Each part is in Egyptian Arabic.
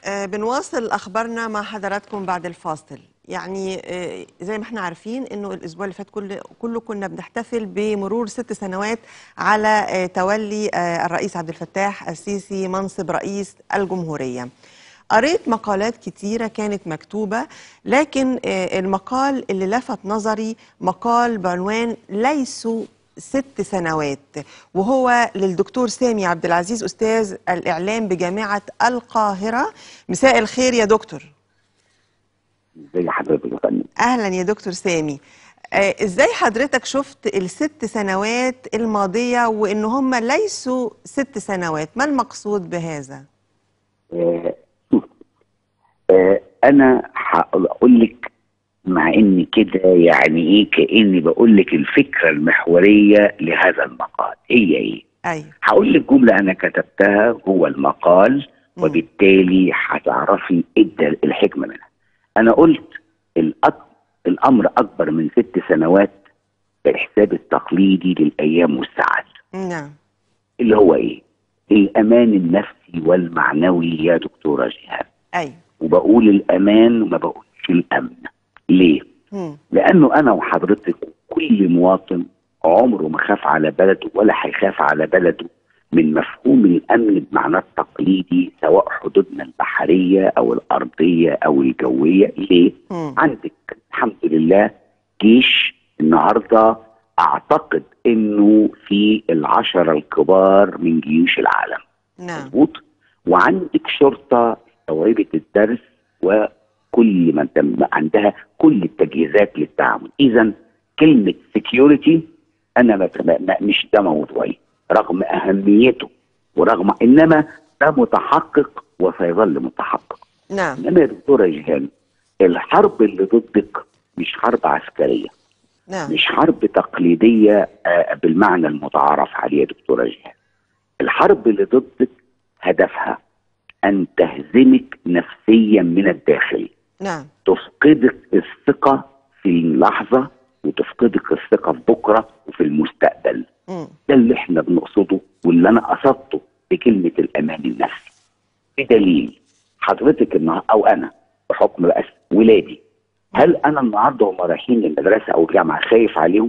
آه، بنواصل اخبارنا مع حضراتكم بعد الفاصل يعني آه، زي ما احنا عارفين انه الاسبوع اللي فات كله كله كنا بنحتفل بمرور ست سنوات على آه، تولي آه، الرئيس عبد الفتاح السيسي منصب رئيس الجمهوريه قريت مقالات كتيرة كانت مكتوبة لكن آه، المقال اللي لفت نظري مقال بعنوان ليسوا ست سنوات وهو للدكتور سامي عبد العزيز أستاذ الإعلام بجامعة القاهرة مساء الخير يا دكتور زي حضرتك يا فندم أهلا يا دكتور سامي آه، ازاي حضرتك شفت الست سنوات الماضية وإن هم ليسوا ست سنوات ما المقصود بهذا؟ آه، شوف آه، انا هقول لك مع ان كده يعني ايه كاني بقول لك الفكره المحوريه لهذا المقال هي ايه أيوه هقول لك جمله انا كتبتها جوه المقال مم. وبالتالي هتعرفي ايه الد- الحكمه منها انا قلت الأك... الامر اكبر من ست سنوات بالحساب التقليدي للايام والساعات نعم اللي هو ايه الامان النفسي والمعنوي يا دكتوره جهاد أيوه وبقول الامان وما بقولش الامن ليه مم. لانه انا وحضرتك كل مواطن عمره ما خاف على بلده ولا هيخاف على بلده من مفهوم الامن بمعناه التقليدي سواء حدودنا البحريه او الارضيه او الجويه ليه مم. عندك الحمد لله جيش النهارده اعتقد انه في العشره الكبار من جيوش العالم نعم مظبوط وعندك شرطه استوعبت الدرس وكل ما تم عندها كل التجهيزات للتعامل اذا كلمه سكيورتي انا ما ما- مش ده موضوعي رغم اهميته ورغم انما ده متحقق وسيظل متحقق نعم انما يا دكتوره جيهان الحرب اللي ضدك مش حرب عسكريه نعم مش حرب تقليديه آه، بالمعنى المتعارف عليه يا دكتوره جيهان الحرب اللي ضدك هدفها ان تهزمك نفسيا من الداخل نعم تفقدك الثقه في اللحظه وتفقدك الثقه في بكره وفي المستقبل مم. ده اللي احنا بنقصده واللي انا قصدته بكلمه الامان النفسي بدليل حضرتك النهارده او انا بحكم بقى ولادي هل انا النهارده هم رايحين المدرسه او الجامعه خايف عليهم؟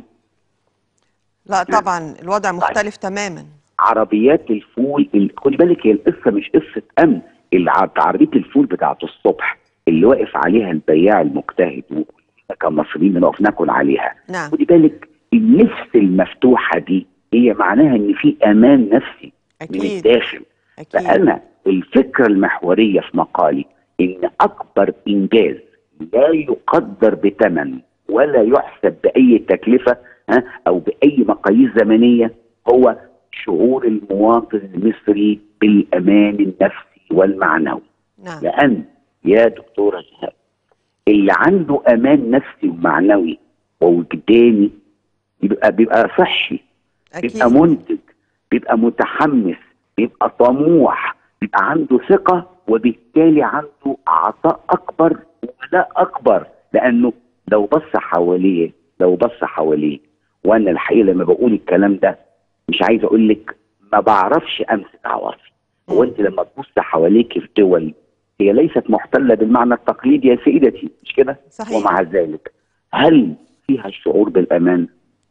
لا طبعا الوضع مختلف تماما عربيات الفول ال- خدي بالك هي القصه مش قصه امن الع- عربيه الفول بتاعت الصبح اللي واقف عليها البياع المجتهد و- كمصريين بنقف ناكل عليها نعم خدي بالك النفس المفتوحه دي هي معناها ان في امان نفسي من أكيد الداخل أكيد فانا الفكره المحوريه في مقالي ان اكبر انجاز لا يقدر بثمن ولا يحسب باي تكلفه ها او باي مقاييس زمنيه هو شعور المواطن المصري بالامان النفسي والمعنوي نعم لان يا دكتوره جهاد اللي عنده امان نفسي ومعنوي ووجداني بيبقى بيبقى صحي بيبقى أكيد منتج بيبقى متحمس بيبقى طموح بيبقى عنده ثقة وبالتالي عنده عطاء أكبر ولا أكبر لأنه لو بص حواليه لو بص حواليه وأنا الحقيقة لما بقول الكلام ده مش عايز أقول لك ما بعرفش أمسك عواطفي هو أنت لما تبص حواليك في دول هي ليست محتلة بالمعنى التقليدي يا سيدتي مش كده؟ صحيح ومع ذلك هل فيها الشعور بالامان؟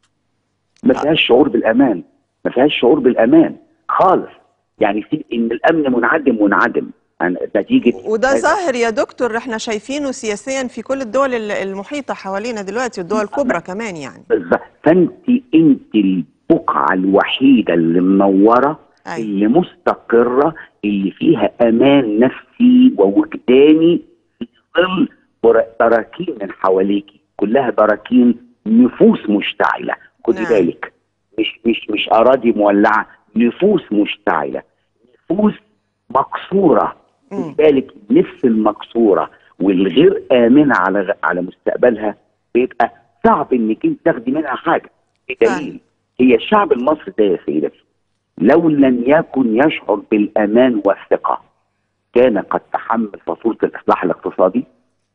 ما فيهاش شعور بالامان، ما فيهاش شعور بالامان خالص، يعني في ان الامن منعدم منعدم عن نتيجه وده هذا- ظاهر يا دكتور احنا شايفينه سياسيا في كل الدول ال- المحيطة حوالينا دلوقتي والدول الكبرى كمان يعني بالظبط فانت انت البقعه الوحيده اللي منوره أيوة. اللي مستقره اللي فيها امان نفسي ووجداني في ظل بر- براكين من حواليكي كلها براكين نفوس مشتعله خدي نعم. بالك مش مش مش اراضي مولعه نفوس مشتعله نفوس مكسوره مم. خدي بالك النفس المكسوره والغير امنه على غ- على مستقبلها بيبقى صعب انك انت تاخدي منها حاجه بدليل هي الشعب المصري ده يا سيدتي لو لم يكن يشعر بالامان والثقه كان قد تحمل فاتوره الاصلاح الاقتصادي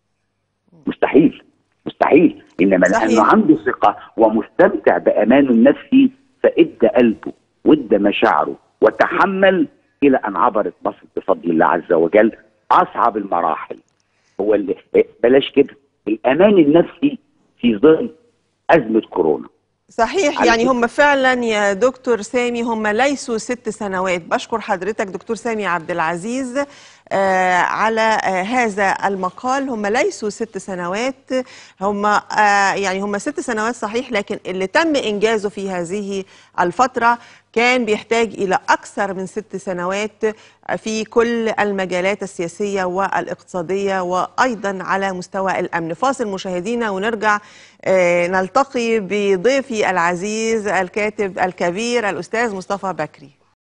مستحيل مستحيل انما صحيح. لانه عنده ثقه ومستمتع بامانه النفسي فادى قلبه وادى مشاعره وتحمل الى ان عبرت مصر بفضل الله عز وجل اصعب المراحل هو اللي بلاش كده الامان النفسي في ظل ازمه كورونا صحيح على يعني فكرة- هم فعلا يا دكتور سامي هم ليسوا ست سنوات بشكر حضرتك دكتور سامي عبد العزيز آه على آه هذا المقال هم ليسوا ست سنوات هم آه يعني هم ست سنوات صحيح لكن اللي تم إنجازه في هذه الفترة كان بيحتاج إلى أكثر من ست سنوات في كل المجالات السياسية والاقتصادية وأيضا على مستوى الأمن فاصل مشاهدينا ونرجع آه، نلتقي بضيفي العزيز الكاتب الكبير الأستاذ مصطفى بكري